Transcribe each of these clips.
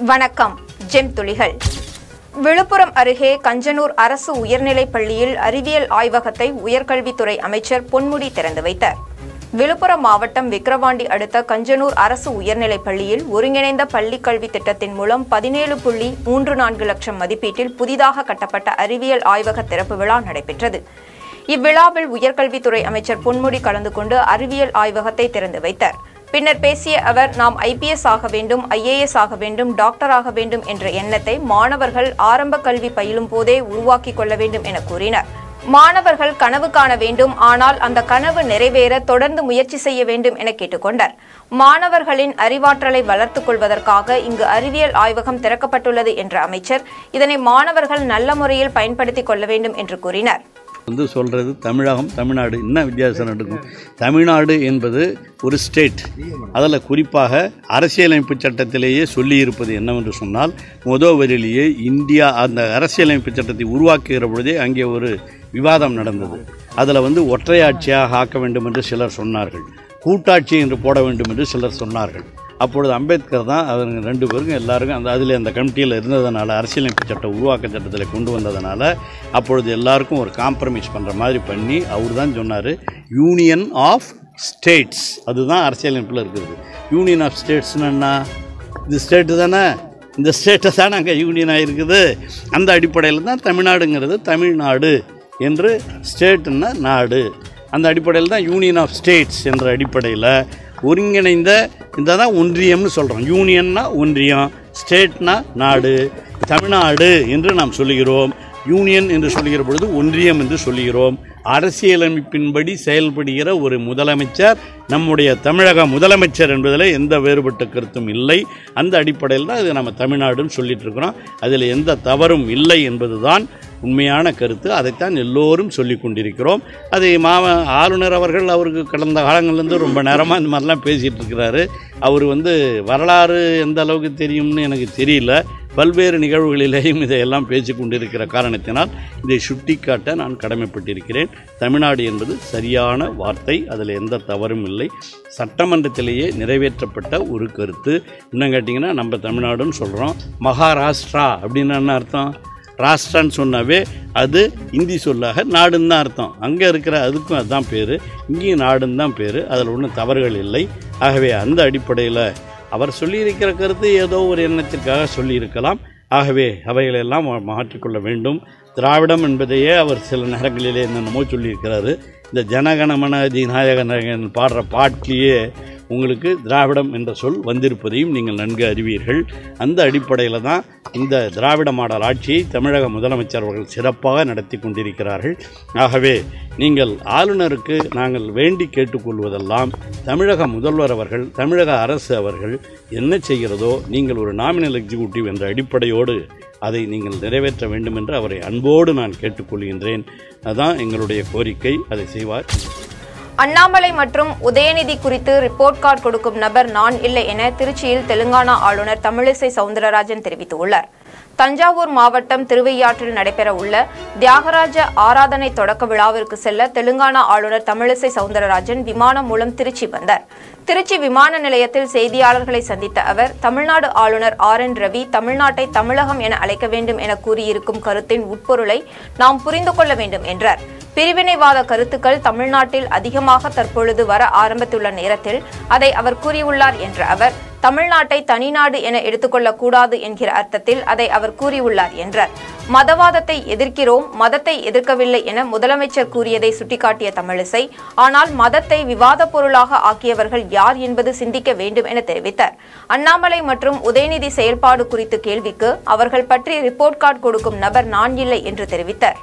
வணக்கம் ஜெம் துளிகள் விழுப்புரம் அருகே கஞ்சனூர் அரசு உயர்நிலைப் பள்ளியில் அறிவியல் ஆய்வகத்தை உயர்கல்வித்துறை அமைச்சர் பொன்முடி திறந்து வைத்தார் விழுப்புரம் மாவட்டம் விக்கிரவாண்டி அடுத்த கஞ்சனூர் அரசு உயர்நிலைப் பள்ளியில் ஒருங்கிணைந்த பள்ளிக் கல்வி திட்டத்தின் மூலம் பதினேழு புள்ளி மூன்று நான்கு லட்சம் மதிப்பீட்டில் புதிதாக கட்டப்பட்ட அறிவியல் ஆய்வக திறப்பு விழா நடைபெற்றது இவ்விழாவில் உயர்கல்வித்துறை அமைச்சர் பொன்முடி கலந்து கொண்டு அறிவியல் ஆய்வகத்தை திறந்து வைத்தார் பின்னர் பேசிய அவர் நாம் ஐபிஎஸ் ஆக வேண்டும் ஐஏஎஸ் ஆக வேண்டும் டாக்டர் ஆக வேண்டும் என்ற எண்ணத்தை மாணவர்கள் ஆரம்ப கல்வி பயிலும் போதே உருவாக்கிக் கொள்ள வேண்டும் என கூறினார் மாணவர்கள் கனவு காண வேண்டும் ஆனால் அந்த கனவு நிறைவேற தொடர்ந்து முயற்சி செய்ய வேண்டும் என கேட்டுக்கொண்டார் மாணவர்களின் அறிவாற்றலை வளர்த்துக் கொள்வதற்காக இங்கு அறிவியல் ஆய்வகம் திறக்கப்பட்டுள்ளது என்ற அமைச்சர் இதனை மாணவர்கள் நல்ல முறையில் பயன்படுத்திக் கொள்ள வேண்டும் என்று கூறினார் வந்து சொல்கிறது தமிழகம் தமிழ்நாடு என்ன வித்தியாசம் நடக்கும் தமிழ்நாடு என்பது ஒரு ஸ்டேட் அதில் குறிப்பாக அரசியலமைப்பு சட்டத்திலேயே சொல்லியிருப்பது என்னவென்று சொன்னால் முதல் வரியிலேயே இந்தியா அந்த அரசியலமைப்பு சட்டத்தை உருவாக்குகிற பொழுதே அங்கே ஒரு விவாதம் நடந்தது அதில் வந்து ஒற்றையாட்சியாக ஆக்க வேண்டும் என்று சிலர் சொன்னார்கள் கூட்டாட்சி என்று போட வேண்டும் என்று சிலர் சொன்னார்கள் அப்பொழுது அம்பேத்கர் தான் அவங்க ரெண்டு பேருக்கும் எல்லாருக்கும் அந்த அதில் அந்த கமிட்டியில் இருந்ததுனால அரசியலமைப்பு சட்டம் உருவாக்க சட்டத்தில் கொண்டு வந்ததுனால அப்பொழுது எல்லாருக்கும் ஒரு காம்ப்ரமைஸ் பண்ணுற மாதிரி பண்ணி அவர் தான் சொன்னார் யூனியன் ஆஃப் ஸ்டேட்ஸ் அதுதான் அரசியலமைப்பில் இருக்குது யூனியன் ஆஃப் ஸ்டேட்ஸ்னு என்ன இது ஸ்டேட்டு தானே இந்த ஸ்டேட்டை தான் அங்கே யூனியன் ஆகிருக்குது அந்த அடிப்படையில் தான் தமிழ்நாடுங்கிறது தமிழ்நாடு என்று ஸ்டேட்டுன்னா நாடு அந்த அடிப்படையில் தான் யூனியன் ஆஃப் ஸ்டேட்ஸ் என்ற அடிப்படையில் ஒருங்கிணைந்த இந்த தான் ஒன்றியம்னு சொல்கிறோம் யூனியன்னா ஒன்றியம் ஸ்டேட்னா நாடு தமிழ்நாடு என்று நாம் சொல்லுகிறோம் யூனியன் என்று சொல்லுகிற பொழுது ஒன்றியம் என்று சொல்லுகிறோம் அரசியலமைப்பின்படி செயல்படுகிற ஒரு முதலமைச்சர் நம்முடைய தமிழக முதலமைச்சர் என்பதில் எந்த வேறுபட்ட கருத்தும் இல்லை அந்த அடிப்படையில் தான் இது நம்ம தமிழ்நாடுன்னு சொல்லிட்டு இருக்கிறோம் அதில் எந்த தவறும் இல்லை என்பதுதான் உண்மையான கருத்து அதைத்தான் எல்லோரும் சொல்லி கொண்டிருக்கிறோம் அதை மாவ ஆளுநர் அவர்கள் அவருக்கு கடந்த காலங்கள்லேருந்து ரொம்ப நேரமாக இந்த மாதிரிலாம் பேசிகிட்டு இருக்கிறாரு அவர் வந்து வரலாறு எந்த அளவுக்கு தெரியும்னு எனக்கு தெரியல பல்வேறு நிகழ்வுகளிலேயும் இதையெல்லாம் பேசி கொண்டிருக்கிற காரணத்தினால் இதை சுட்டிக்காட்ட நான் கடமைப்பட்டிருக்கிறேன் தமிழ்நாடு என்பது சரியான வார்த்தை அதில் எந்த தவறும் இல்லை சட்டமன்றத்திலேயே நிறைவேற்றப்பட்ட ஒரு கருத்து இன்னும் கேட்டிங்கன்னா நம்ம தமிழ்நாடுன்னு சொல்கிறோம் மகாராஷ்டிரா அப்படின்னு என்ன அர்த்தம் ராஷ்டிரான்னு சொன்னாவே அது இந்தி சொல்லாக நாடுன்னு தான் அர்த்தம் அங்கே இருக்கிற அதுக்கும் அதுதான் பேர் இங்கேயும் நாடுன்னு தான் பேர் அதில் ஒன்றும் தவறுகள் இல்லை ஆகவே அந்த அடிப்படையில் அவர் சொல்லியிருக்கிற கருத்து ஏதோ ஒரு எண்ணத்திற்காக சொல்லியிருக்கலாம் ஆகவே அவைகளெல்லாம் மா- மாற்றிக்கொள்ள வேண்டும் திராவிடம் என்பதையே அவர் சில நேரங்களிலே என்னென்னமோ சொல்லியிருக்கிறாரு இந்த ஜனகணமன அதிநாயகன் பாடுற பாட்டிலேயே உங்களுக்கு திராவிடம் என்ற சொல் வந்திருப்பதையும் நீங்கள் நன்கு அறிவீர்கள் அந்த அடிப்படையில் தான் இந்த திராவிட மாடல் ஆட்சியை தமிழக முதலமைச்சர் அவர்கள் சிறப்பாக நடத்தி கொண்டிருக்கிறார்கள் ஆகவே நீங்கள் ஆளுநருக்கு நாங்கள் வேண்டி கேட்டுக்கொள்வதெல்லாம் தமிழக முதல்வர் அவர்கள் தமிழக அரசு அவர்கள் என்ன செய்கிறதோ நீங்கள் ஒரு நாமினல் எக்ஸிக்யூட்டிவ் என்ற அடிப்படையோடு அதை நீங்கள் நிறைவேற்ற வேண்டும் என்று அவரை அன்போடு நான் கேட்டுக்கொள்கின்றேன் அதான் எங்களுடைய கோரிக்கை அதை செய்வார் அண்ணாமலை மற்றும் உதயநிதி குறித்து ரிப்போர்ட் கார்டு கொடுக்கும் நபர் நான் இல்லை என திருச்சியில் தெலுங்கானா ஆளுநர் தமிழிசை சவுந்தரராஜன் தெரிவித்துள்ளார் தஞ்சாவூர் மாவட்டம் திருவையாற்றில் நடைபெற உள்ள தியாகராஜ ஆராதனை தொடக்க விழாவிற்கு செல்ல தெலுங்கானா ஆளுநர் தமிழிசை சவுந்தரராஜன் விமானம் மூலம் திருச்சி வந்தார் திருச்சி விமான நிலையத்தில் செய்தியாளர்களை சந்தித்த அவர் தமிழ்நாடு ஆளுநர் ஆர் என் ரவி தமிழ்நாட்டை தமிழகம் என அழைக்க வேண்டும் என கூறியிருக்கும் கருத்தின் உட்பொருளை நாம் புரிந்து கொள்ள வேண்டும் என்றார் பிரிவினைவாத கருத்துக்கள் தமிழ்நாட்டில் அதிகமாக தற்பொழுது வர ஆரம்பித்துள்ள நேரத்தில் அதை அவர் கூறியுள்ளார் என்ற அவர் தமிழ்நாட்டை தனிநாடு என எடுத்துக்கொள்ளக் கூடாது என்கிற அர்த்தத்தில் அதை அவர் கூறியுள்ளார் என்றார் மதவாதத்தை எதிர்க்கிறோம் மதத்தை எதிர்க்கவில்லை என முதலமைச்சர் கூறியதை சுட்டிக்காட்டிய தமிழிசை ஆனால் மதத்தை விவாதப் பொருளாக ஆக்கியவர்கள் யார் என்பது சிந்திக்க வேண்டும் என தெரிவித்தார் அண்ணாமலை மற்றும் உதயநிதி செயல்பாடு குறித்து கேள்விக்கு அவர்கள் பற்றி ரிப்போர்ட் கார்டு கொடுக்கும் நபர் நான் இல்லை என்று தெரிவித்தார்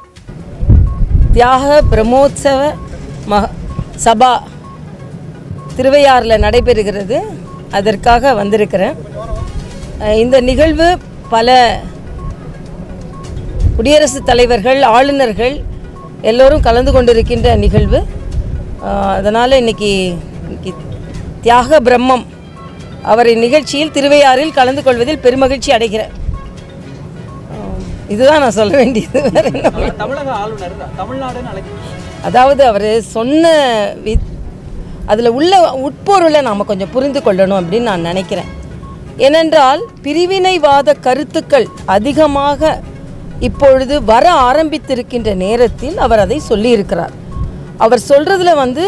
தியாக பிரம்மோத்சவ மக சபா திருவையாறில் நடைபெறுகிறது அதற்காக வந்திருக்கிறேன் அஹ் இந்த நிகழ்வு பல குடியரசுத் தலைவர்கள் ஆளுநர்கள் எல்லோரும் கலந்து கொண்டிருக்கின்ற நிகழ்வு அதனால் இன்னைக்கு இன்னைக்கு தியாக பிரம்மம் அவரை நிகழ்ச்சியில் திருவையாறில் கலந்து கொள்வதில் பெருமகிழ்ச்சி அடைகிறேன் அஹ் இதுதான் நான் சொல்ல வேண்டியது வேற என்ன தமிழக ஆளுநர் தமிழ்நாடுன்னு அழைக்க அதாவது அவர் சொன்ன வி அதில் உள்ள உட்பொருளை நாம் கொஞ்சம் புரிந்து கொள்ளணும் அப்படின்னு நான் நினைக்கிறேன் ஏனென்றால் பிரிவினைவாத கருத்துக்கள் அதிகமாக இப்பொழுது வர ஆரம்பித்திருக்கின்ற நேரத்தில் அவர் அதை சொல்லியிருக்கிறார் அவர் சொல்றதுல வந்து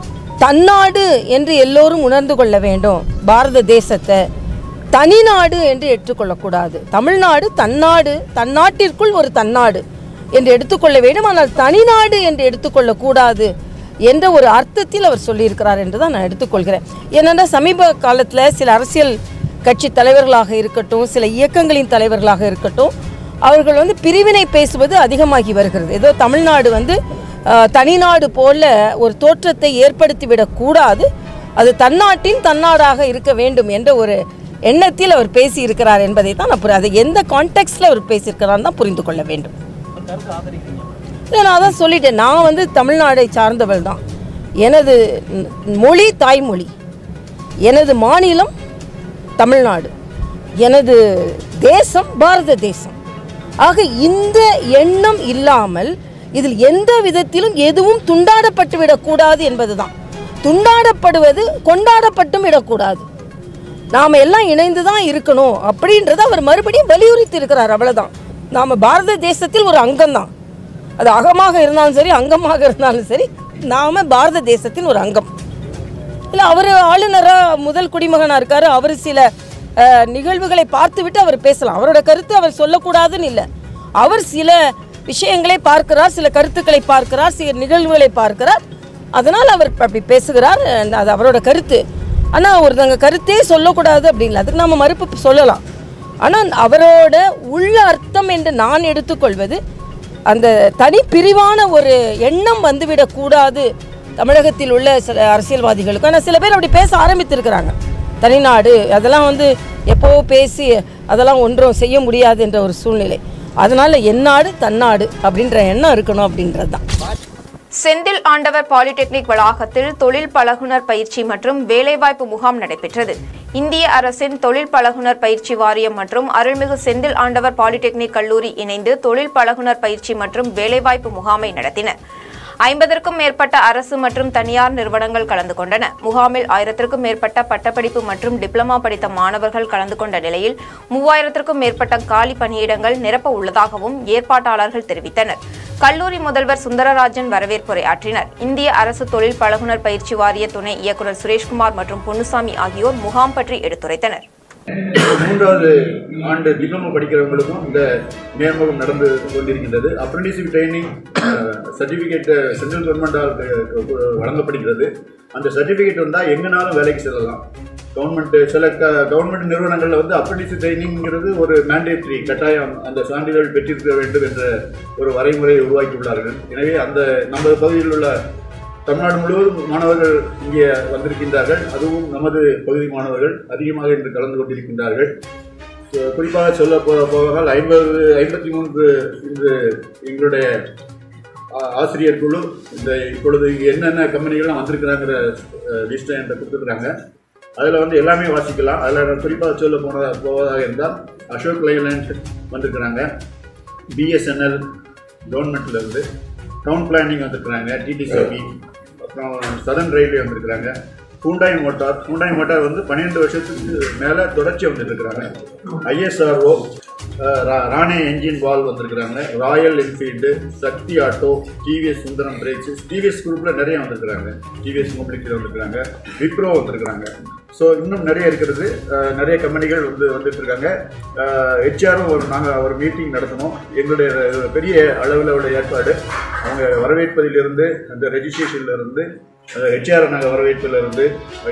தன்னாடு என்று எல்லோரும் உணர்ந்து கொள்ள வேண்டும் பாரத தேசத்தை தனிநாடு என்று ஏற்றுக்கொள்ளக்கூடாது தமிழ்நாடு தன்னாடு தன்னாட்டிற்குள் ஒரு தன்னாடு என்று எடுத்துக்கொள்ள வேண்டும் ஆனால் தனிநாடு என்று எடுத்துக்கொள்ளக்கூடாது என்ற ஒரு அர்த்தத்தில் அவர் சொல்லியிருக்கிறார் என்று தான் நான் எடுத்துக்கொள்கிறேன் ஏனென்றால் சமீப காலத்தில் சில அரசியல் கட்சி தலைவர்களாக இருக்கட்டும் சில இயக்கங்களின் தலைவர்களாக இருக்கட்டும் அவர்கள் வந்து பிரிவினை பேசுவது அதிகமாகி வருகிறது ஏதோ தமிழ்நாடு வந்து ஆஹ், தனிநாடு போல ஒரு தோற்றத்தை ஏற்படுத்திவிடக் கூடாது அது தன்னாட்டின் தன்னாடாக இருக்க வேண்டும் என்ற ஒரு எண்ணத்தில் அவர் பேசியிருக்கிறார் என்பதை தான் நான் புரி- அதை எந்த கான்டெக்ட்ல அவர் பேசியிருக்கிறார் தான் புரிந்து கொள்ள வேண்டும் ஒரு கருத்து ஆதரிக்கிறீங்க இல்லை நான் அதான் சொல்லிட்டேன் நான் வந்து தமிழ்நாடை சார்ந்தவள் தான் எனது ந- மொழி தாய்மொழி எனது மாநிலம் தமிழ்நாடு எனது தேசம் பாரத தேசம் ஆக இந்த எண்ணம் இல்லாமல் இதில் எந்த விதத்திலும் எதுவும் துண்டாடப்பட்டு விடக்கூடாது என்பதுதான் துண்டாடப்படுவது கொண்டாடப்பட்டும் விடக்கூடாது நாம் எல்லாம் இணைந்து தான் இருக்கணும் அப்படின்றத அவர் மறுபடியும் வலியுறுத்தி இருக்கிறார் அவ்வளவுதான் நாம் பாரத தேசத்தில் ஒரு அங்கம்தான் அது அகமாக இருந்தாலும் சரி அங்கமாக இருந்தாலும் சரி நாம பாரத தேசத்தின் ஒரு அங்கம் இல்லை அவர் ஆளுநராக முதல் குடிமகனாக இருக்காரு அவர் சில அஹ், நிகழ்வுகளை பார்த்துவிட்டு அவர் பேசலாம் அவரோட கருத்து அவர் சொல்லக்கூடாதுன்னு இல்லை அவர் சில விஷயங்களை பார்க்கிறார் சில கருத்துக்களை பார்க்கிறார் சில நிகழ்வுகளை பார்க்கிறார் அதனால் அவர் அப்படி பேசுகிறார் அஹ், அது அவரோட கருத்து ஆனால் ஒருத்தங்க கருத்தே சொல்லக்கூடாது அப்படின்னு அதுக்கு நாம் மறுப்பு சொல்லலாம் ஆனால் அவரோட உள்ள அர்த்தம் என்று நான் எடுத்துக்கொள்வது அந்த தனி பிரிவான ஒரு எண்ணம் வந்துவிடக்கூடாது தமிழகத்தில் உள்ள சில அரசியல்வாதிகளுக்கு ஆனால் சில பேர் அப்படி பேச ஆரம்பித்திருக்கிறாங்க தனிநாடு அதெல்லாம் வந்து எப்போ பேசி அதெல்லாம் ஒன்றும் செய்ய முடியாது என்ற ஒரு சூழ்நிலை அதனால என்னாடு தன்னாடு அப்படின்ற எண்ணம் இருக்கணும் அப்படின்றது தான் செந்தில் ஆண்டவர் பாலிடெக்னிக் வளாகத்தில் தொழில் பழகுனர் பயிற்சி மற்றும் வேலைவாய்ப்பு முகாம் நடைபெற்றது இந்திய அரசின் தொழில் பழகுனர் பயிற்சி வாரியம் மற்றும் அருள்மிகு செந்தில் ஆண்டவர் பாலிடெக்னிக் கல்லூரி இணைந்து தொழில் பழகுனர் பயிற்சி மற்றும் வேலைவாய்ப்பு முகாமை நடத்தின ஐம்பதற்கும் மேற்பட்ட அரசு மற்றும் தனியார் நிறுவனங்கள் கலந்து கொண்டன முகாமில் ஆயிரத்திற்கும் மேற்பட்ட பட்டப்படிப்பு மற்றும் டிப்ளமா படித்த மாணவர்கள் கலந்து கொண்ட நிலையில் மூவாயிரத்திற்கும் மேற்பட்ட காலி பணியிடங்கள் நிரப்ப உள்ளதாகவும் ஏற்பாட்டாளர்கள் தெரிவித்தனர் கல்லூரி முதல்வர் சுந்தரராஜன் வரவேற்புரையாற்றினர் இந்திய அரசு தொழில் பழகுனர் பயிற்சி வாரிய துணை இயக்குநர் சுரேஷ்குமார் மற்றும் பொன்னுசாமி ஆகியோர் முகாம் பற்றி எடுத்துரைத்தனர் மூன்றாவது ஆண்டு டிப்ளமோ படிக்கிறவங்களுக்கும் இந்த நேர்முகம் நடந்து கொண்டிருக்கின்றது அப்ரெண்டிஸ்ஷிப் ட்ரைனிங் சர்டிஃபிகேட் சென்ட்ரல் கவர்மெண்டால் வழங்கப்படுகிறது அந்த சர்டிஃபிகேட் வந்தால் எங்கனாலும் வேலைக்கு செல்லலாம் கவர்மெண்ட் சில க கவர்மெண்ட் நிறுவனங்களில் வந்து அப்ரெண்டிஸ் ட்ரைனிங்கிறது ஒரு மேண்டேட்ரி கட்டாயம் அந்த சான்றிதழ் பெற்றிருக்க வேண்டும் என்ற ஒரு வரைமுறையை உருவாக்கியுள்ளார்கள் எனவே அந்த நம்ம பகுதியில் உள்ள தமிழ்நாடு முழுவதும் மாணவர்கள் இங்கே வந்திருக்கின்றார்கள் அதுவும் நமது பகுதி மாணவர்கள் அதிகமாக இன்று கலந்து கொண்டிருக்கின்றார்கள் So, குறிப்பாக சொல்ல போ போகால் ஐம்பது ஐம்பத்தி மூன்று இன்று எங்களுடைய ஆ- ஆசிரியர் குழு இந்த இப்பொழுது இங்கே என்னென்ன கம்பெனிகள்லாம் வந்திருக்கிறாங்கிற லிஸ்ட்டை என்கிட்ட கொடுத்துருக்குறாங்க அதில் வந்து எல்லாமே வாசிக்கலாம் அதில் நான் குறிப்பாக சொல்ல போனதாக போவதாக இருந்தால் அசோக் லைலண்ட் வந்திருக்கிறாங்க பிஎஸ்என்எல் கவர்மெண்ட்லேருந்து டவுன் பிளானிங் வந்திருக்கிறாங்க டிடிசிபி அப்புறம் சதன் ரயில்வே வந்திருக்கிறாங்க ஹூண்டாய் மோட்டார் ஹூண்டாய் மோட்டார் வந்து பன்னிரெண்டு வருஷத்துக்கு மேலே தொடர்ச்சி வந்துருக்கிறாங்க ஐஎஸ்ஆர்ஓ ராணே என்ஜின் வால் வந்திருக்கிறாங்க Royal Enfield Sakthi auto TVS Sundaram brakes TVS குரூப்பில் நிறைய வந்திருக்கிறாங்க டிவிஎஸ் மொபிலிட்டியில் வந்திருக்கிறாங்க விப்ரோ வந்திருக்கிறாங்க ஸோ இன்னும் நிறைய இருக்கிறது அஹ், நிறைய கம்பெனிகள் வந்து வந்துட்டு இருக்காங்க ஹெச்ஆரும் ஒரு நாங்கள் ஒரு மீட்டிங் நடத்தினோம் எங்களுடைய இது பெரிய அளவில் உள்ள ஏற்பாடு அவங்க வரவேற்பதிலிருந்து அந்த ரெஜிஸ்ட்ரேஷன்ல இருந்து ஹெச்ஆர் நாங்கள் வரவேற்பதிலிருந்து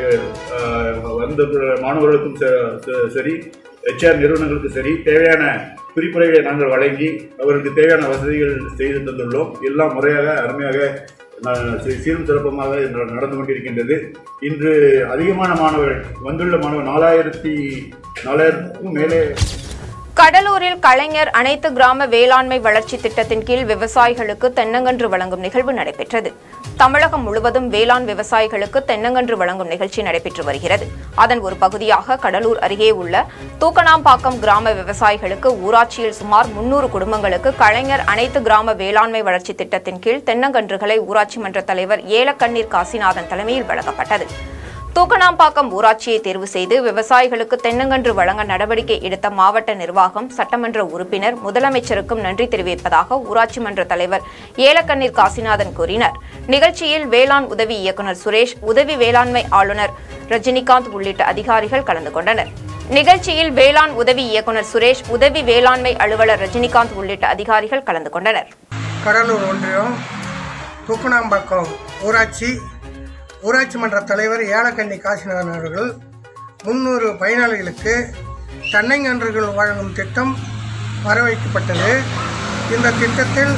அஹ், வந்த மாணவர்களுக்கும் ச- ச- சரி ஹெச்ஆர் நிறுவனங்களுக்கு சரி தேவையான குறிப்புரைகளை நாங்கள் வழங்கி அவர்களுக்கு தேவையான வசதிகள் செய்து தந்துள்ளோம் எல்லாம் முறையாக அருமையாக ந- சீ- சீரும் சிறப்பமாக இன்று நடந்து கொண்டிருக்கின்றது இன்று அதிகமான மாணவர்கள் வந்துள்ள மாணவர் நாலாயிரத்தி நாலாயிரத்துக்கும் மேலே கடலூரில் கலைஞர் அனைத்து கிராம வேளாண்மை வளர்ச்சி திட்டத்தின் கீழ் விவசாயிகளுக்கு தென்னங்கன்று வழங்கும் நிகழ்வு நடைபெற்றது தமிழகம் முழுவதும் வேளாண் விவசாயிகளுக்கு தென்னங்கன்று வழங்கும் நிகழ்ச்சி நடைபெற்று வருகிறது அதன் ஒரு பகுதியாக கடலூர் அருகே உள்ள தூக்கணாம்பாக்கம் கிராம விவசாயிகளுக்கு ஊராட்சியில் சுமார் முன்னூறு குடும்பங்களுக்கு கலைஞர் அனைத்து கிராம வேளாண்மை வளர்ச்சி திட்டத்தின் கீழ் தென்னங்கன்றுகளை ஊராட்சி மன்ற தலைவர் ஏலக்கண்ணீர் காசிநாதன் தலைமையில் வழங்கப்பட்டது தூக்கணாம்பாக்கம் ஊராட்சியை தேர்வு செய்து விவசாயிகளுக்கு தென்னங்கன்று வழங்க நடவடிக்கை எடுத்த மாவட்ட நிர்வாகம் சட்டமன்ற உறுப்பினர் முதலமைச்சருக்கும் நன்றி தெரிவிப்பதாக ஊராட்சி மன்ற தலைவர் ஏலக்கண்ணீர் காசிநாதன் கூறினார் நிகழ்ச்சியில் வேளாண் உதவி இயக்குநர் சுரேஷ் உதவி வேளாண்மை ஆளுநர் ரஜினிகாந்த் உள்ளிட்ட அதிகாரிகள் கலந்து கொண்டனர் நிகழ்ச்சியில் வேளாண் உதவி இயக்குநர் சுரேஷ் உதவி வேளாண்மை அலுவலர் ரஜினிகாந்த் உள்ளிட்ட அதிகாரிகள் கலந்து கொண்டனர் கடலூர் ஒன்றியம் தூக்கணாம்பாக்கம் ஊராட்சி ஊராட்சி மன்ற தலைவர் ஏலக்கண்ணி காசிநாதன் அவர்கள் முன்னூறு பயனாளிகளுக்கு தென்னைங்கன்றுகள் வழங்கும் திட்டம் வரவைக்கப்பட்டது இந்த திட்டத்தில்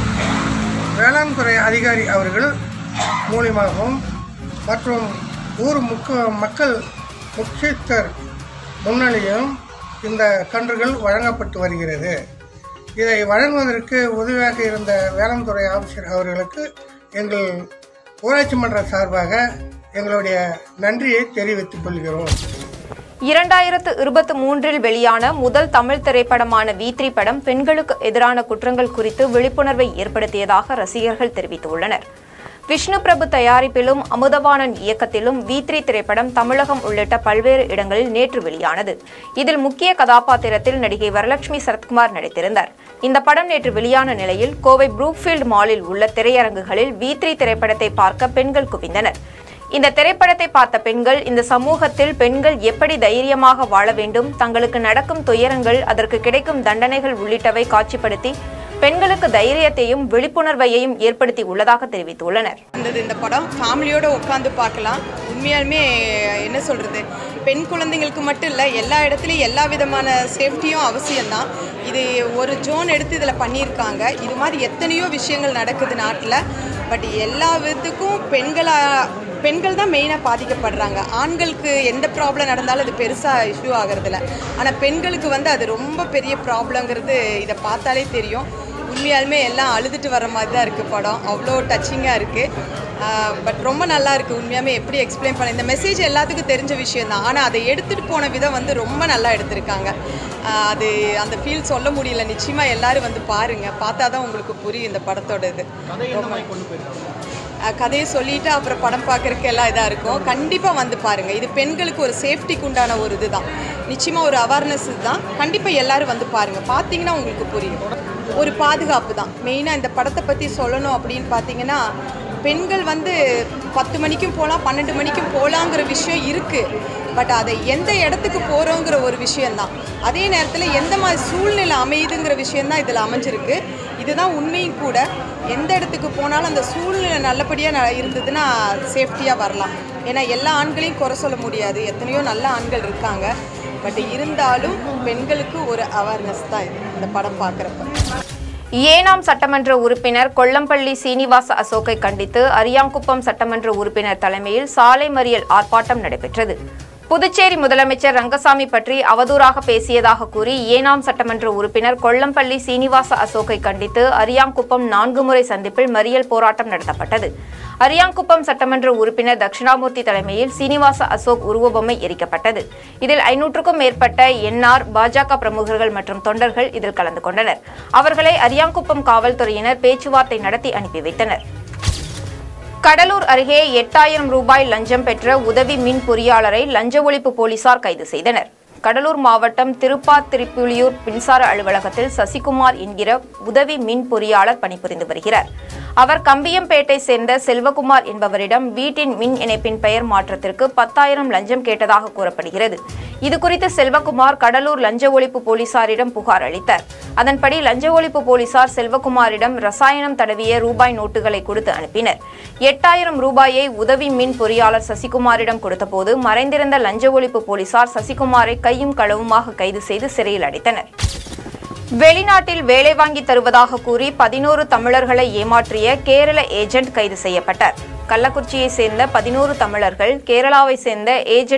வேளாண் துறை அதிகாரி அவர்கள் மூலியமாகவும் மற்றும் ஊர் முக்க மக்கள் முக்கியஸ்தர் முன்னிலையும் இந்த கன்றுகள் வழங்கப்பட்டு வருகிறது இதை வழங்குவதற்கு உதவியாக இருந்த வேளாண் துறை ஆஃபீஸர் அவர்களுக்கு எங்கள் ஊராட்சி மன்ற சார்பாக எங்களுடைய நன்றியை தெரிவித்துக் கொள்கிறோம் இரண்டாயிரத்து இருபத்தி மூன்றில் வெளியான முதல் தமிழ் திரைப்படமான வீத்ரி படம் பெண்களுக்கு எதிரான குற்றங்கள் குறித்து விழிப்புணர்வை ஏற்படுத்தியதாக ரசிகர்கள் தெரிவித்துள்ளனர் விஷ்ணு பிரபு தயாரிப்பிலும் அமுதவாணன் இயக்கத்திலும் வீத்ரி திரைப்படம் தமிழகம் உள்ளிட்ட பல்வேறு இடங்களில் நேற்று வெளியானது இதில் முக்கிய கதாபாத்திரத்தில் நடிகை வரலட்சுமி சரத்குமார் நடித்திருந்தார் இந்த படம் நேற்று வெளியான நிலையில் கோவை ப்ரூக்ஃபீல்ட் மாலில் உள்ள திரையரங்குகளில் வீத்ரி திரைப்படத்தை பார்க்க பெண்கள் குவிந்தனர் இந்த திரைப்படத்தை பார்த்த பெண்கள் இந்த சமூகத்தில் பெண்கள் எப்படி தைரியமாக வாழ வேண்டும் தங்களுக்கு நடக்கும் துயரங்கள் அதற்கு கிடைக்கும் தண்டனைகள் உள்ளிட்டவை காட்சிப்படுத்தி பெண்களுக்கு தைரியத்தையும் விழிப்புணர்வையும் ஏற்படுத்தி உள்ளதாக தெரிவித்துள்ளனர் இருந்தது இந்த படம் ஃபேமிலியோட உட்காந்து பார்க்கலாம் உண்மையாலுமே என்ன சொல்கிறது பெண் குழந்தைங்களுக்கு மட்டும் இல்லை எல்லா இடத்துலையும் எல்லா விதமான சேஃப்டியும் அவசியம்தான் இது ஒரு ஜோன் எடுத்து இதில் பண்ணியிருக்காங்க இது மாதிரி எத்தனையோ விஷயங்கள் நடக்குது நாட்டில் பட் எல்லா விதத்துக்கும் பெண்களா பெண்கள் தான் மெயினாக பாதிக்கப்படுறாங்க ஆண்களுக்கு எந்த ப்ராப்ளம் நடந்தாலும் அது பெருசாக இஷ்யூ ஆகிறதில்ல ஆனால் பெண்களுக்கு வந்து அது ரொம்ப பெரிய ப்ராப்ளங்கிறது இதை பார்த்தாலே தெரியும் உண்மையாலுமே எல்லாம் அழுதுட்டு வர மாதிரி தான் இருக்குது படம் அவ்வளோ டச்சிங்காக இருக்குது பட் ரொம்ப நல்லா இருக்குது உண்மையாலுமே எப்படி எக்ஸ்பிளைன் பண்ண இந்த மெசேஜ் எல்லாத்துக்கும் தெரிஞ்ச விஷயம் தான் ஆனால் அதை எடுத்துகிட்டு போன விதம் வந்து ரொம்ப நல்லா எடுத்திருக்காங்க ஆஹ் அது அந்த ஃபீல் சொல்ல முடியல நிச்சயமாக எல்லாரும் வந்து பாருங்கள் பார்த்தா தான் உங்களுக்கு புரியும் இந்த படத்தோட இது அஹ் கதையை சொல்லிட்டு அப்புறம் படம் பார்க்குறதுக்கு எல்லாம் இதாக இருக்கும் கண்டிப்பாக வந்து பாருங்கள் இது பெண்களுக்கு ஒரு சேஃப்டிக்கு உண்டான ஒரு இதுதான் நிச்சயமாக ஒரு அவேர்னஸ் தான் கண்டிப்பாக எல்லாரும் வந்து பாருங்கள் பார்த்தீங்கன்னா உங்களுக்கு புரியும் ஒரு பாதுகாப்பு தான் மெயினாக இந்த படத்தை பற்றி சொல்லணும் அப்படின்னு பார்த்தீங்கன்னா பெண்கள் வந்து பத்து மணிக்கும் போகலாம் பன்னெண்டு மணிக்கும் போகலாங்கிற விஷயம் இருக்குது பட் அதை எந்த இடத்துக்கு போகிறோங்கிற ஒரு விஷயந்தான் அதே நேரத்தில் எந்த மாதிரி சூழ்நிலை அமையுதுங்கிற விஷயந்தான் இதில் அமைஞ்சிருக்கு இதுதான் உண்மையும் கூட எந்த இடத்துக்கு போனாலும் அந்த சூழ்நிலை நல்லபடியாக இருந்ததுன்னா சேஃப்டியாக வரலாம் ஏன்னா எல்லா ஆண்களையும் குறை சொல்ல முடியாது எத்தனையோ நல்ல ஆண்கள் இருக்காங்க பட் இருந்தாலும் பெண்களுக்கு ஒரு அவேர்னஸ் தான் இது இந்த படம் பார்க்குறப்ப ஏனாம் சட்டமன்ற உறுப்பினர் கொல்லம்பள்ளி சீனிவாச அசோக்கை கண்டித்து அரியாங்குப்பம் சட்டமன்ற உறுப்பினர் தலைமையில் சாலை மறியல் ஆர்ப்பாட்டம் நடைபெற்றது புதுச்சேரி முதலமைச்சர் ரங்கசாமி பற்றி அவதூறாக பேசியதாக கூறி ஏனாம் சட்டமன்ற உறுப்பினர் கொல்லம்பள்ளி சீனிவாச அசோக்கை கண்டித்து அரியாங்குப்பம் நான்கு முறை சந்திப்பில் மறியல் போராட்டம் நடத்தப்பட்டது அரியாங்குப்பம் சட்டமன்ற உறுப்பினர் தட்சிணாமூர்த்தி தலைமையில் சீனிவாச அசோக் உருவபொம்மை எரிக்கப்பட்டது இதில் ஐநூற்றுக்கும் மேற்பட்ட என்ஆர் பாஜக பிரமுகர்கள் மற்றும் தொண்டர்கள் இதில் கலந்து கொண்டனர் அவர்களை அரியாங்குப்பம் காவல்துறையினர் பேச்சுவார்த்தை நடத்தி அனுப்பி வைத்தனர் கடலூர் அருகே எட்டாயிரம் ரூபாய் லஞ்சம் பெற்ற உதவி மின் பொறியாளரை லஞ்ச ஒழிப்பு போலீசார் கைது செய்தனர் கடலூர் மாவட்டம் திருப்பாத்திருப்புலியூர் மின்சார அலுவலகத்தில் சசிகுமார் என்கிற உதவி மின் பொறியாளர் பணிபுரிந்து வருகிறார் அவர் கம்பியம்பேட்டை சேர்ந்த செல்வகுமார் என்பவரிடம் வீட்டின் மின் இணைப்பின் பெயர் மாற்றத்திற்கு பத்தாயிரம் லஞ்சம் கேட்டதாக கூறப்படுகிறது இதுகுறித்து செல்வகுமார் கடலூர் லஞ்ச ஒழிப்பு போலீசாரிடம் புகார் அளித்தார் அதன்படி லஞ்ச ஒழிப்பு போலீசார் செல்வகுமாரிடம் ரசாயனம் தடவிய ரூபாய் நோட்டுகளை கொடுத்து அனுப்பினர் எட்டாயிரம் ரூபாயை உதவி மின் பொறியாளர் சசிகுமாரிடம் கொடுத்தபோது மறைந்திருந்த லஞ்ச ஒழிப்பு போலீசார் சசிகுமாரை கையும் களவுமாக கைது செய்து சிறையில் அடைத்தனர் வெளிநாட்டில் வேலை வாங்கி தருவதாக கூறி பதினோரு தமிழர்களை ஏமாற்றிய கேரள ஏஜென்ட் கைது செய்யப்பட்டார் கள்ளக்குறிச்சியை சேர்ந்த பதினோரு தமிழர்கள் கேரளாவை சேர்ந்த ஏஜென்ட்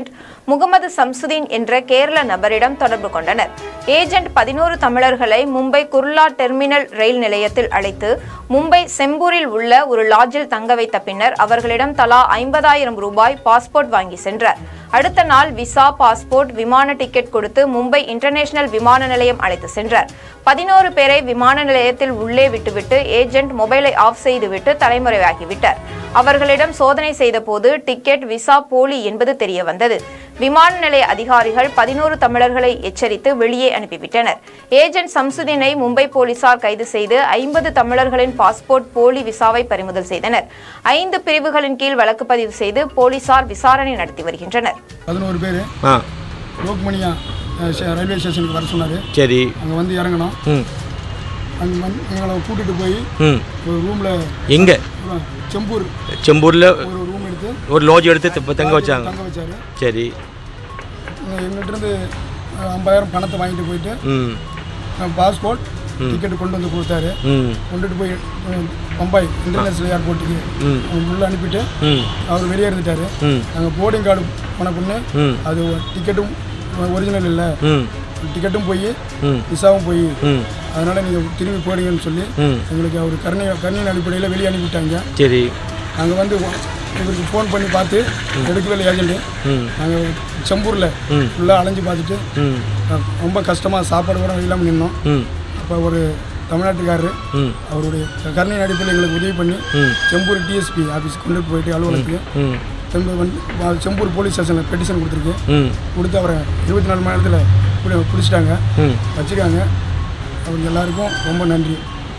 முகமது சம்சுதீன் என்ற கேரள நபரிடம் தொடர்பு கொண்டனர் ஏஜென்ட் பதினோரு தமிழர்களை மும்பை குர்லா டெர்மினல் ரயில் நிலையத்தில் அழைத்து மும்பை செம்பூரில் உள்ள ஒரு லாட்ஜில் தங்க வைத்த பின்னர் அவர்களிடம் தலா ஐம்பதாயிரம் ரூபாய் பாஸ்போர்ட் வாங்கி சென்றார் அடுத்த நாள் விசா பாஸ்போர்ட் விமான டிக்கெட் கொடுத்து மும்பை இன்டர்நேஷனல் விமான நிலையம் அழைத்து சென்றார் பதினோரு பேரை விமான நிலையத்தில் உள்ளே விட்டுவிட்டு ஏஜென்ட் மொபைலை ஆஃப் செய்துவிட்டு தலைமுறையாகிவிட்டார் அவர்களிடம் சோதனை செய்தபோது டிக்கெட் விசா போலி என்பது தெரிய வந்தது விமான நிலைய அதிகாரிகள் பதினோரு தமிழர்களை எச்சரித்து வெளியே அனுப்பிவிட்டனர் ஏஜென்ட் சம்சுதீனை மும்பை போலீசார் கைது செய்து ஐம்பது தமிழர்களின் பாஸ்போர்ட் போலி விசாவை பறிமுதல் செய்தனர் ஐந்து பிரிவுகளின் கீழ் வழக்கு பதிவு செய்து போலீசார் விசாரணை நடத்தி வருகின்றனர் பதினோரு பேர் ஆ லோக்மணியா அஹ், ஸ்டே- ரயில்வே ஸ்டேஷனுக்கு வர சொன்னார் சரி அங்கே வந்து இறங்கணும் ம் அங்கே வந்து எங்களை கூட்டிகிட்டு போய் ம் ஒரு ரூமில் எங்கே செம்பூர் செம்பூரில் ஒரு ரூம் எடுத்து ஒரு லாட்ஜ் எடுத்து த- தங்க வச்சாங்க தங்க வச்சாரு சரி எங்கள்கிட்ட இருந்து ஐம்பதாயிரம் பணத்தை வாங்கிட்டு போயிட்டு ம் பாஸ்போர்ட் டிக்கெட் கொண்டு வந்து கொடுத்தாரு ம் கொண்டுட்டு போய் அஹ், பம்பாய் இன்டர்நேஷனல் ஏர்போர்ட்டுக்கு ம். உள்ள அனுப்பிட்டு ம் அவர் வெளியே இருந்துட்டாரு ம் நாங்கள் போர்டிங் கார்டு போன பொண்ணு ம் அது டிக்கெட்டும் ஒரிஜினல் இல்லை ம் டிக்கெட்டும் போய் ம் விசாவும் போய் ம் அதனால் நீங்கள் திரும்பி போடுங்கன்னு சொல்லி ம் எங்களுக்கு அவர் கருணை கருணையின் அடிப்படையில் வெளியே அனுப்பிவிட்டாங்க சரி நாங்கள் வந்து இவருக்கு ஃபோன் பண்ணி பார்த்து எடுக்கவே இல்லை ஏஜென்ட்டு ம் நாங்கள் செம்பூரில் ம். ஃபுல்லாக அலைஞ்சு பார்த்துட்டு ம் அஹ், ரொம்ப கஷ்டமாக சாப்பாடு கூட இல்லாமல் நின்னோம் ம் அப்போ ஒரு தமிழ்நாட்டுக்காரரு ம் அவருடைய கருணையின் அடிப்படையில் எங்களுக்கு உதவி பண்ணி ம் செம்பூர் டிஎஸ்பி ஆஃபீஸ் கொண்டு போயிட்டு அலுவலகத்துக்கு ம் செம்பூர் வந்து செம்பூர் போலீஸ் ஸ்டேஷனில் பெட்டிஷன் கொடுத்துருக்கு ம் கொடுத்து அவரை இருபத்தி நாலு மணி நேரத்தில் பிடி- பிடிச்சிட்டாங்க ம் வச்சுருக்காங்க அவருக்கு எல்லாருக்கும் ரொம்ப நன்றி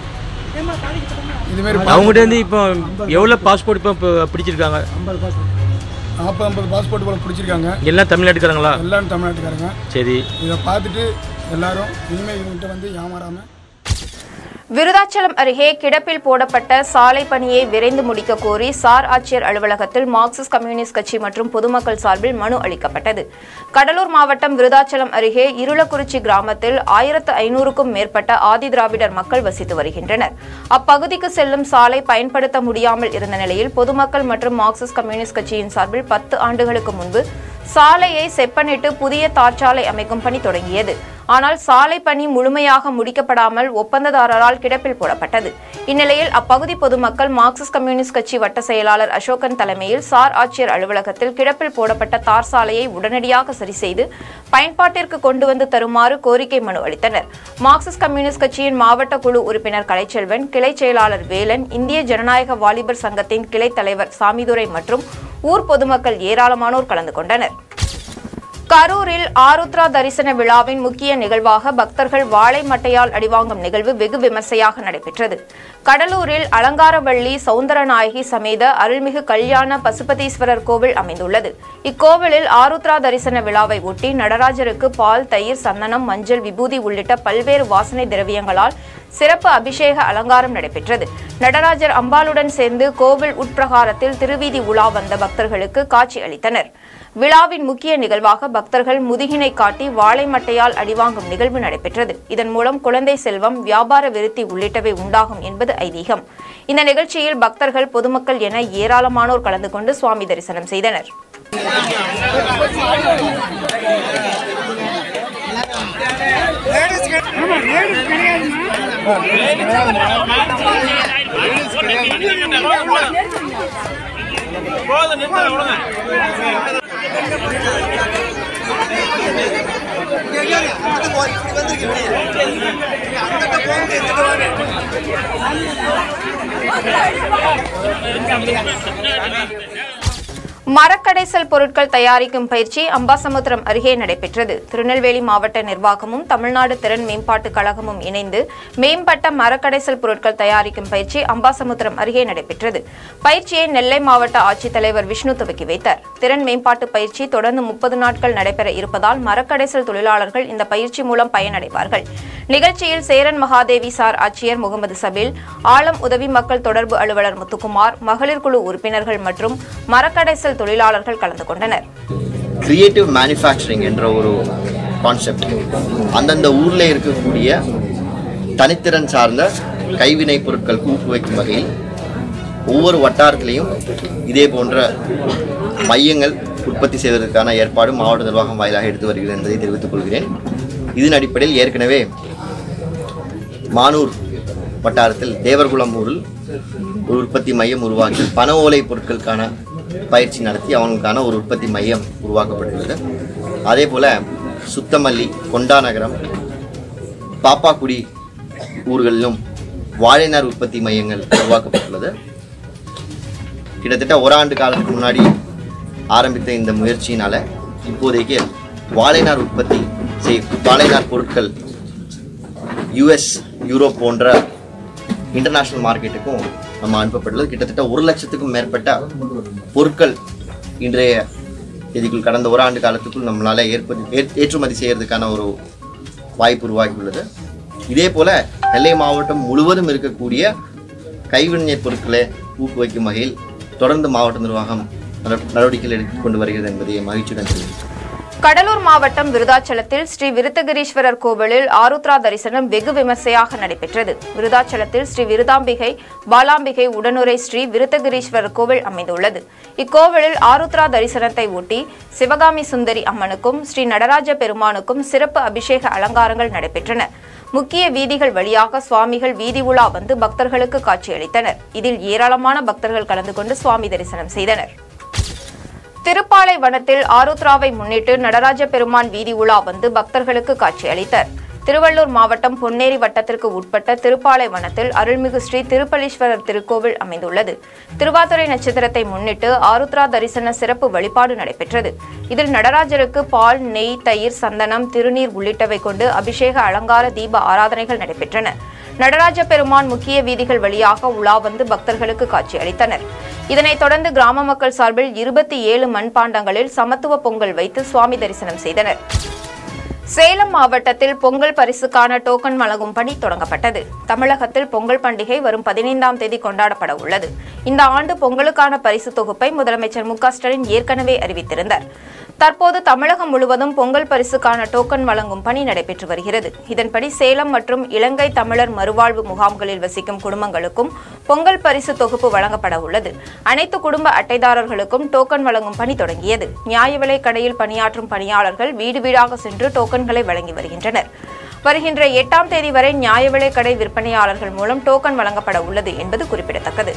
இதுமாரி அவங்ககிட்ட இருந்து இப்போ எவ்வளோ பாஸ்போர்ட் இப்போ இப்போ பிடிச்சிருக்காங்க நாற்பது ஐம்பது பாஸ்போர்ட் போல பிடிச்சிருக்காங்க எல்லாம் தமிழ்நாட்டுக்காரங்களா எல்லாரும் தமிழ்நாட்டுக்காரங்க சரி இதை பார்த்துட்டு எல்லாரும் இனிமேல் இவங்ககிட்ட வந்து ஏமாறாமல் விருதாச்சலம் அருகே கிடப்பில் போடப்பட்ட சாலை பணியை விரைந்து முடிக்க கோரி சார் ஆட்சியர் அலுவலகத்தில் மார்க்சிஸ்ட் கம்யூனிஸ்ட் கட்சி மற்றும் பொதுமக்கள் சார்பில் மனு அளிக்கப்பட்டது கடலூர் மாவட்டம் விருதாச்சலம் அருகே இருளக்குறிச்சி கிராமத்தில் ஆயிரத்து ஐநூறுக்கும் மேற்பட்ட ஆதிதிராவிடர் மக்கள் வசித்து வருகின்றனர் அப்பகுதிக்கு செல்லும் சாலை பயன்படுத்த முடியாமல் இருந்த நிலையில் பொதுமக்கள் மற்றும் மார்க்சிஸ்ட் கம்யூனிஸ்ட் கட்சியின் சார்பில் பத்து ஆண்டுகளுக்கு முன்பு சாலையை செப்பனிட்டு புதிய தார்ச்சாலை அமைக்கும் பணி தொடங்கியது ஆனால் சாலை பணி முழுமையாக முடிக்கப்படாமல் ஒப்பந்ததாரரால் கிடப்பில் போடப்பட்டது இந்நிலையில் அப்பகுதி பொதுமக்கள் மார்க்சிஸ்ட் கம்யூனிஸ்ட் கட்சி வட்ட செயலாளர் அசோகன் தலைமையில் சார் ஆட்சியர் அலுவலகத்தில் கிடப்பில் போடப்பட்ட தார் சாலையை உடனடியாக சரி செய்து பயன்பாட்டிற்கு கொண்டு வந்து தருமாறு கோரிக்கை மனு அளித்தனர் மார்க்சிஸ்ட் கம்யூனிஸ்ட் கட்சியின் மாவட்ட குழு உறுப்பினர் கலைச்செல்வன் கிளை செயலாளர் வேலன் இந்திய ஜனநாயக வாலிபர் சங்கத்தின் கிளை தலைவர் சாமிதுரை மற்றும் ஊர் பொதுமக்கள் ஏராளமானோர் கலந்து கொண்டனர் கரூரில் ஆருத்ரா தரிசன விழாவின் முக்கிய நிகழ்வாக பக்தர்கள் வாழை மட்டையால் அடிவாங்கும் நிகழ்வு வெகு விமர்சையாக நடைபெற்றது கடலூரில் அலங்காரவள்ளி சௌந்தரநாயகி சமேத அருள்மிகு கல்யாண பசுபதீஸ்வரர் கோவில் அமைந்துள்ளது இக்கோவிலில் ஆருத்ரா தரிசன விழாவை ஒட்டி நடராஜருக்கு பால் தயிர் சந்தனம் மஞ்சள் விபூதி உள்ளிட்ட பல்வேறு வாசனை திரவியங்களால் சிறப்பு அபிஷேக அலங்காரம் நடைபெற்றது நடராஜர் அம்பாளுடன் சேர்ந்து கோவில் உட்பிரகாரத்தில் திருவீதி உலா வந்த பக்தர்களுக்கு காட்சி அளித்தனர் விழாவின் முக்கிய நிகழ்வாக பக்தர்கள் முதுகினை காட்டி வாழை மட்டையால் அடிவாங்கும் நிகழ்வு நடைபெற்றது இதன் மூலம் குழந்தை செல்வம் வியாபார விருத்தி உள்ளிட்டவை உண்டாகும் என்பது ஐதீகம் இந்த நிகழ்ச்சியில் பக்தர்கள் பொதுமக்கள் என ஏராளமானோர் கலந்து கொண்டு சுவாமி தரிசனம் செய்தனர் மரக்கடைசல் பொருட்கள் தயாரிக்கும் பயிற்சி அம்பாசமுத்திரம் அருகே நடைபெற்றது திருநெல்வேலி மாவட்ட நிர்வாகமும் தமிழ்நாடு திறன் மேம்பாட்டுக் கழகமும் இணைந்து மேம்பட்ட மரக்கடைசல் பொருட்கள் தயாரிக்கும் பயிற்சி அம்பாசமுத்திரம் அருகே நடைபெற்றது பயிற்சியை நெல்லை மாவட்ட ஆட்சித்தலைவர் விஷ்ணு துவக்கி வைத்தார் திறன் மேம்பாட்டு பயிற்சி தொடர்ந்து முப்பது நாட்கள் நடைபெற இருப்பதால் மரக்கடைசல் தொழிலாளர்கள் இந்த பயிற்சி மூலம் பயனடைவார்கள் நிகழ்ச்சியில் சேரன் மகாதேவி சார் ஆட்சியர் முகமது சபில் ஆலம் உதவி மக்கள் தொடர்பு அலுவலர் முத்துக்குமார் மகளிர் குழு உறுப்பினர்கள் மற்றும் மரக்கடைசல் தொழிலாளர்கள் கலந்து கொண்டனர் கிரியேட்டிவ் மேனுஃபேக்சரிங் என்ற ஒரு கான்செப்ட் அந்தந்த ஊரில் இருக்கக்கூடிய தனித்திறன் சார்ந்த கைவினை பொருட்கள் ஊக்குவிக்கும் வகையில் ஒவ்வொரு வட்டாரத்திலையும் இதே போன்ற மையங்கள் உற்பத்தி செய்வதற்கான ஏற்பாடு மாவட்ட நிர்வாகம் வாயிலாக எடுத்து வருகிறது என்பதை தெரிவித்துக் கொள்கிறேன் இதன் அடிப்படையில் ஏற்கனவே மானூர் வட்டாரத்தில் தேவர்குளம் ஊரில் ஒரு உற்பத்தி மையம் உருவாக்கி பன ஓலை பொருட்களுக்கான பயிற்சி நடத்தி அவங்களுக்கான ஒரு உற்பத்தி மையம் உருவாக்கப்பட்டுள்ளது அதே போல் சுத்தமல்லி கொண்டா நகரம் பாப்பாக்குடி ஊர்களிலும் வாழைநார் உற்பத்தி மையங்கள் உருவாக்கப்பட்டுள்ளது கிட்டத்தட்ட ஓராண்டு காலத்துக்கு முன்னாடி ஆரம்பித்த இந்த முயற்சியினால இப்போதைக்கு வாழைநார் உற்பத்தி செய் வாழைநார் பொருட்கள் யுஎஸ் யூரோப் போன்ற இன்டர்நேஷ்னல் மார்க்கெட்டுக்கும் நம்ம அனுப்பப்பட்டுள்ளது கிட்டத்தட்ட ஒரு லட்சத்துக்கும் மேற்பட்ட பொருட்கள் இன்றைய இதுக்குள் கடந்த ஓராண்டு காலத்துக்குள் நம்மளால் ஏற்பது ஏற்- ஏற்றுமதி செய்யறதுக்கான ஒரு வாய்ப்பு உருவாகியுள்ளது இதே போல நெல்லை மாவட்டம் முழுவதும் இருக்கக்கூடிய கைவினைஞர் பொருட்களை ஊக்குவிக்கும் வகையில் தொடர்ந்து மாவட்ட நிர்வாகம் நட- நடவடிக்கைகள் எடுத்துக்கொண்டு வருகிறது என்பதை மகிழ்ச்சியுடன் தெரிவிக்கிறேன் கடலூர் மாவட்டம் விருதாச்சலத்தில் ஸ்ரீ விருத்தகிரீஸ்வரர் கோவிலில் ஆருத்ரா தரிசனம் வெகு விமர்சையாக நடைபெற்றது விருதாச்சலத்தில் ஸ்ரீ விருதாம்பிகை பாலாம்பிகை உடனுரை ஸ்ரீ விருத்தகிரீஸ்வரர் கோவில் அமைந்துள்ளது இக்கோவிலில் ஆருத்ரா தரிசனத்தை ஒட்டி சிவகாமி சுந்தரி அம்மனுக்கும் ஸ்ரீ நடராஜ பெருமானுக்கும் சிறப்பு அபிஷேக அலங்காரங்கள் நடைபெற்றன முக்கிய வீதிகள் வழியாக சுவாமிகள் வீதி உலா வந்து பக்தர்களுக்கு காட்சியளித்தனர் இதில் ஏராளமான பக்தர்கள் கலந்து கொண்டு சுவாமி தரிசனம் செய்தனர் திருப்பாலை வனத்தில் ஆருத்ராவை முன்னிட்டு நடராஜ பெருமான் வீதி உலா வந்து பக்தர்களுக்கு காட்சியளித்தார் திருவள்ளூர் மாவட்டம் பொன்னேரி வட்டத்திற்கு உட்பட்ட திருப்பாலை வனத்தில் அருள்மிகு ஸ்ரீ திருப்பலீஸ்வரர் திருக்கோவில் அமைந்துள்ளது திருவாதுரை நட்சத்திரத்தை முன்னிட்டு ஆருத்ரா தரிசன சிறப்பு வழிபாடு நடைபெற்றது இதில் நடராஜருக்கு பால் நெய் தயிர் சந்தனம் திருநீர் உள்ளிட்டவை கொண்டு அபிஷேக அலங்கார தீப ஆராதனைகள் நடைபெற்றன நடராஜ பெருமான் முக்கிய வீதிகள் வழியாக உலா வந்து பக்தர்களுக்கு காட்சியளித்தனர் இதனைத் தொடர்ந்து கிராம மக்கள் சார்பில் இருபத்தி ஏழு மண்பாண்டங்களில் சமத்துவ பொங்கல் வைத்து சுவாமி தரிசனம் செய்தனர் சேலம் மாவட்டத்தில் பொங்கல் பரிசுக்கான டோக்கன் வழங்கும் பணி தொடங்கப்பட்டது தமிழகத்தில் பொங்கல் பண்டிகை வரும் பதினைந்தாம் தேதி கொண்டாடப்பட உள்ளது இந்த ஆண்டு பொங்கலுக்கான பரிசு தொகுப்பை முதலமைச்சர் மு க ஸ்டாலின் ஏற்கனவே அறிவித்திருந்தார் தற்போது தமிழகம் முழுவதும் பொங்கல் பரிசுக்கான டோக்கன் வழங்கும் பணி நடைபெற்று வருகிறது இதன்படி சேலம் மற்றும் இலங்கை தமிழர் மறுவாழ்வு முகாம்களில் வசிக்கும் குடும்பங்களுக்கும் பொங்கல் பரிசு தொகுப்பு வழங்கப்பட உள்ளது அனைத்து குடும்ப அட்டைதாரர்களுக்கும் டோக்கன் வழங்கும் பணி தொடங்கியது நியாய விலைக் கடையில் பணியாற்றும் பணியாளர்கள் வீடு வீடாக சென்று டோக்கன்களை வழங்கி வருகின்றனர் வருகின்ற எட்டாம் தேதி வரை நியாய விலைக் கடை விற்பனையாளர்கள் மூலம் டோக்கன் வழங்கப்பட உள்ளது என்பது குறிப்பிடத்தக்கது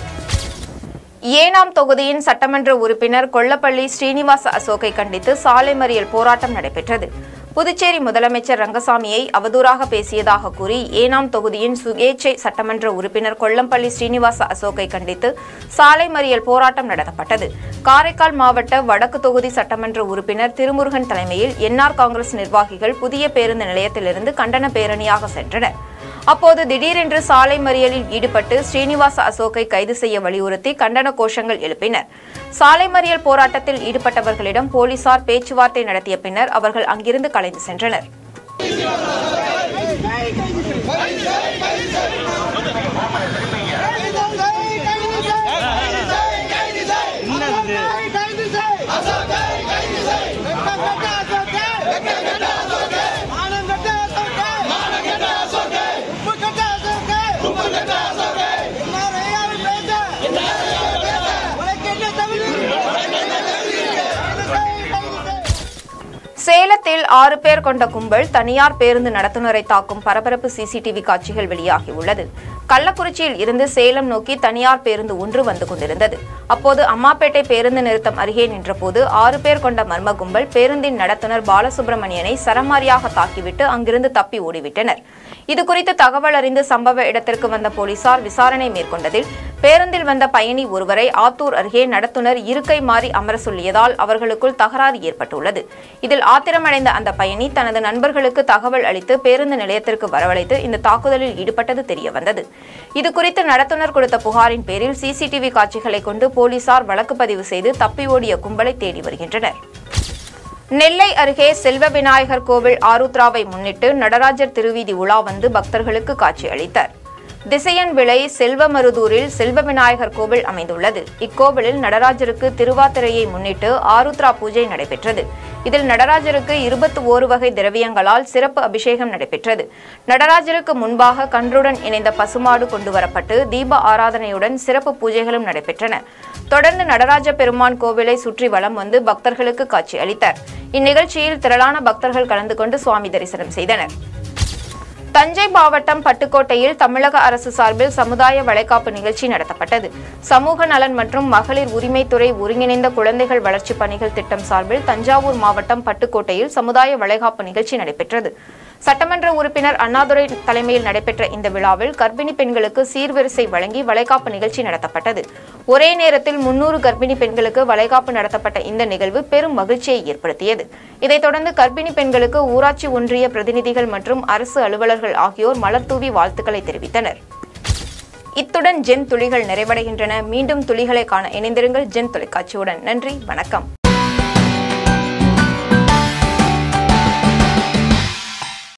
ஏனாம் தொகுதியின் சட்டமன்ற உறுப்பினர் கொல்லப்பள்ளி ஸ்ரீனிவாச அசோக்கை கண்டித்து சாலை மறியல் போராட்டம் நடைபெற்றது புதுச்சேரி முதலமைச்சர் ரங்கசாமியை அவதூறாக பேசியதாக கூறி ஏனாம் தொகுதியின் சுயேட்சை சட்டமன்ற உறுப்பினர் கொல்லம்பள்ளி ஸ்ரீனிவாச அசோக்கை கண்டித்து சாலை மறியல் போராட்டம் நடத்தப்பட்டது காரைக்கால் மாவட்ட வடக்கு தொகுதி சட்டமன்ற உறுப்பினர் திருமுருகன் தலைமையில் என்ஆர் காங்கிரஸ் நிர்வாகிகள் புதிய பேருந்து நிலையத்திலிருந்து கண்டன பேரணியாக சென்றனர் அப்போது திடீரென்று சாலை மறியலில் ஈடுபட்டு ஸ்ரீனிவாச அசோக்கை கைது செய்ய வலியுறுத்தி கண்டன கோஷங்கள் எழுப்பினர் சாலை மறியல் போராட்டத்தில் ஈடுபட்டவர்களிடம் போலீசார் பேச்சுவார்த்தை நடத்திய பின்னர் அவர்கள் அங்கிருந்து கலைந்து சென்றனர் சேலத்தில் ஆறு பேர் கொண்ட கும்பல் தனியார் பேருந்து நடத்துனரை தாக்கும் பரபரப்பு சிசிடிவி காட்சிகள் வெளியாகியுள்ளது கள்ளக்குறிச்சியில் இருந்து சேலம் நோக்கி தனியார் பேருந்து ஒன்று வந்து கொண்டிருந்தது அப்போது அம்மாப்பேட்டை பேருந்து நிறுத்தம் அருகே நின்றபோது ஆறு பேர் கொண்ட மர்ம கும்பல் பேருந்தின் நடத்துனர் பாலசுப்ரமணியனை சரமாரியாக தாக்கிவிட்டு அங்கிருந்து தப்பி ஓடிவிட்டனர் இதுகுறித்து தகவல் அறிந்து சம்பவ இடத்திற்கு வந்த போலீசார் விசாரணை மேற்கொண்டதில் பேருந்தில் வந்த பயணி ஒருவரை ஆத்தூர் அருகே நடத்துனர் இருக்கை மாறி அமர சொல்லியதால் அவர்களுக்குள் தகராறு ஏற்பட்டுள்ளது இதில் ஆத்திரமடைந்த அந்த பயணி தனது நண்பர்களுக்கு தகவல் அளித்து பேருந்து நிலையத்திற்கு வரவழைத்து இந்த தாக்குதலில் ஈடுபட்டது தெரியவந்தது இதுகுறித்து நடத்துனர் கொடுத்த புகாரின் பேரில் சிசிடிவி காட்சிகளை கொண்டு போலீசார் வழக்கு பதிவு செய்து தப்பி ஓடிய கும்பலை தேடி வருகின்றனர் நெல்லை அருகே செல்வ விநாயகர் கோவில் ஆருத்ராவை முன்னிட்டு நடராஜர் திருவீதி உலா வந்து பக்தர்களுக்கு காட்சியளித்தார் திசையன் விளை செல்வமருதூரில் செல்வ விநாயகர் கோவில் அமைந்துள்ளது இக்கோவிலில் நடராஜருக்கு திருவாதிரையை முன்னிட்டு ஆருத்ரா பூஜை நடைபெற்றது இதில் நடராஜருக்கு இருபத்தி ஓரு வகை திரவியங்களால் சிறப்பு அபிஷேகம் நடைபெற்றது நடராஜருக்கு முன்பாக கன்றுடன் இணைந்த பசுமாடு கொண்டுவரப்பட்டு தீப ஆராதனையுடன் சிறப்பு பூஜைகளும் நடைபெற்றன தொடர்ந்து நடராஜ பெருமான் கோவிலை சுற்றி வலம் வந்து பக்தர்களுக்கு காட்சி அளித்தார் இந்நிகழ்ச்சியில் திரளான பக்தர்கள் கலந்து கொண்டு சுவாமி தரிசனம் செய்தனர் தஞ்சை மாவட்டம் பட்டுக்கோட்டையில் தமிழக அரசு சார்பில் சமுதாய வளைகாப்பு நிகழ்ச்சி நடத்தப்பட்டது சமூக நலன் மற்றும் மகளிர் உரிமைத்துறை ஒருங்கிணைந்த குழந்தைகள் வளர்ச்சிப் பணிகள் திட்டம் சார்பில் தஞ்சாவூர் மாவட்டம் பட்டுக்கோட்டையில் சமுதாய வளைகாப்பு நிகழ்ச்சி நடைபெற்றது சட்டமன்ற உறுப்பினர் அண்ணாதுரை தலைமையில் நடைபெற்ற இந்த விழாவில் கர்ப்பிணி பெண்களுக்கு சீர்வரிசை வழங்கி வளைகாப்பு நிகழ்ச்சி நடத்தப்பட்டது ஒரே நேரத்தில் முன்னூறு கர்ப்பிணி பெண்களுக்கு வளைகாப்பு நடத்தப்பட்ட இந்த நிகழ்வு பெரும் மகிழ்ச்சியை ஏற்படுத்தியது இதைத் தொடர்ந்து கர்ப்பிணி பெண்களுக்கு ஊராட்சி ஒன்றிய பிரதிநிதிகள் மற்றும் அரசு அலுவலர்கள் ஆகியோர் மலர்தூவி வாழ்த்துக்களை தெரிவித்தனர் இத்துடன் ஜென் துளிகள் நிறைவடைகின்றன மீண்டும் துளிகளை காண இணைந்திருங்கள் ஜென் தொலைக்காட்சியுடன் நன்றி வணக்கம்